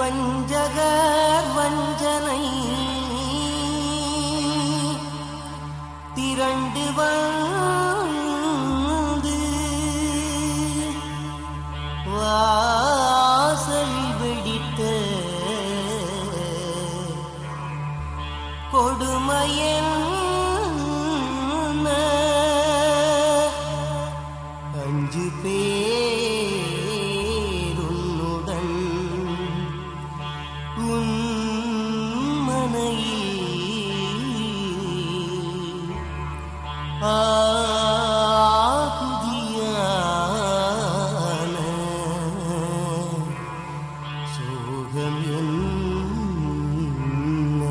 வஞ்சகர் வஞ்சனை திரண்டு வந்து வாசல் வெடித்த கொடுமையன் அஞ்சு பேருன்னுடன் உன் மனையில் ஆகுதியான சோகம் என்ன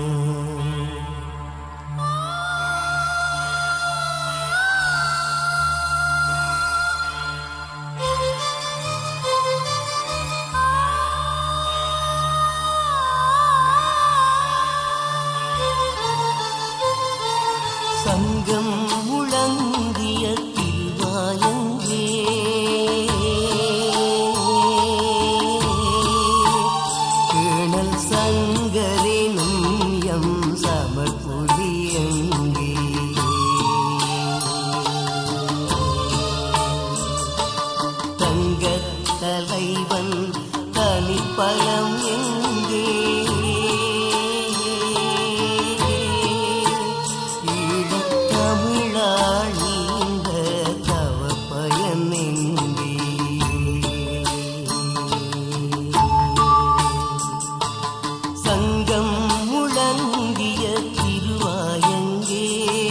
சங்கம் முழங்கிய திருவாயங்கே கேணல் சங்கரினும் எம் சமர்புலியங்கே தங்கத் தலைவன் தனிப்பலம் எங்கே ஈழத்தமிழாள் நீண்ட தவப்பயன் எங்கே சங்கம் முழங்கிய திருவாயங்கே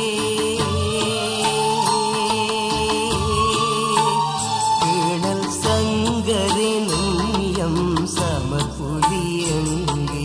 கேணல் சங்கரனும் எம் சமபுலியங்கே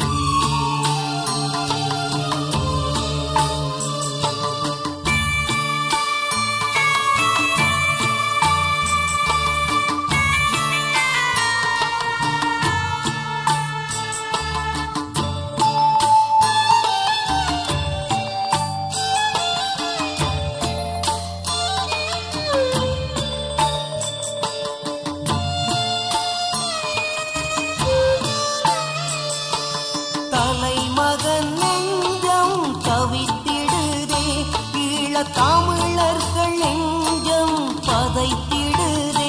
தலைமகன் நெஞ்சம் தவித்திடுதே ஈழ தமிழர்கள் நெஞ்சம் பதைத்திடுதே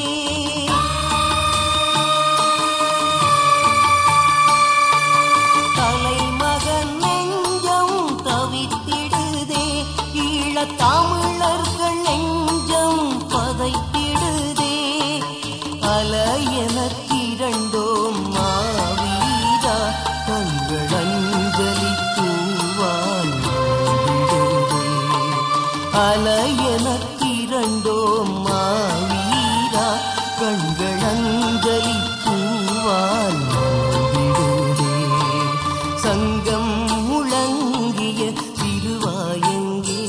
தலைமகன் நெஞ்சம் தவித்திடுதே ஈழ தமிழர்கள் நெஞ்சம் பதைத்திடுதே அலையெனக் இரண்டோம் மாவீரா தங்கள் அஞ்சலி தூவான் அலையெனக் இரண்டோம் மாவீரா கண்கள் அஞ்சலி தூவான் சங்கம் முழங்கிய திருவாயங்கே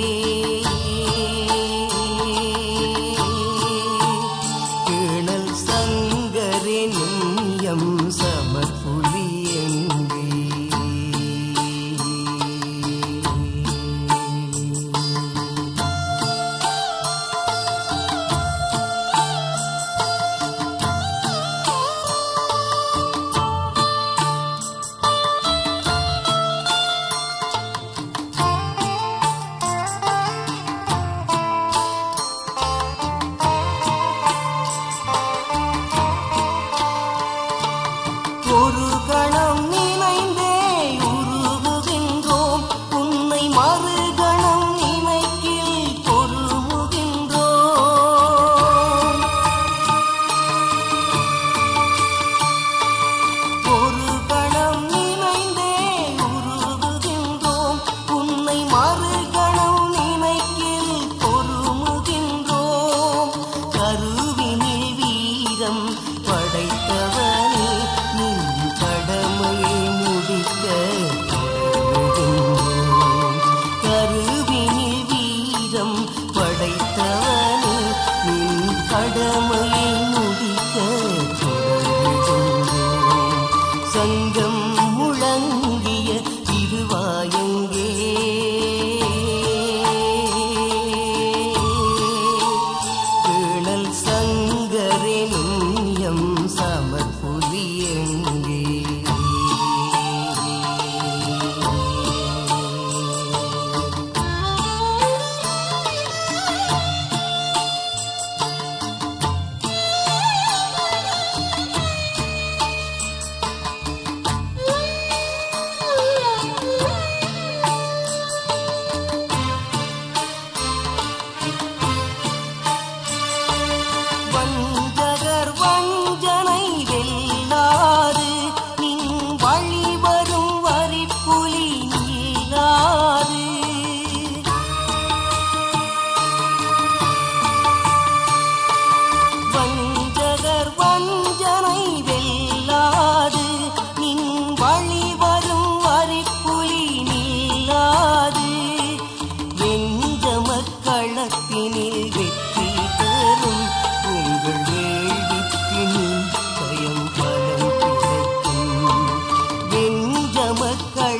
கேணல் சங்கரனும் எம் சமர்புலியங்கே ஒரு கணம் நினைந்தே உருகுகின்றோம் உன்னை மறுகணம் நினைக்கில் பொருமுகின்றோம் ஒரு கணம் நினைந்தே உருகுகின்றோம் உன்னை மறுகணம் நினைக்கில் பொருமுகின்றோம் கருவினில் வீரம் படைத்தவனே நின் கடமையை முடிக்க தொடங்குகின்றோம். கருவினில் வீரம் படைத்தவனே நின் கடமையை முடிக்க தொடங்குகின்றோம். சங்கம் முழங்கிய திருவாயங்கே கேணல் சங்கரனும் எம் சமர்புலியங்கே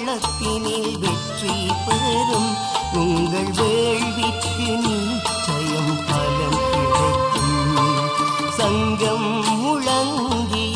களத்தினில் வெற்றி பெறும் உங்கள் வேள்விக்கு நிச்சயம் பலன் கிடைக்கும் சங்கம் முழங்கி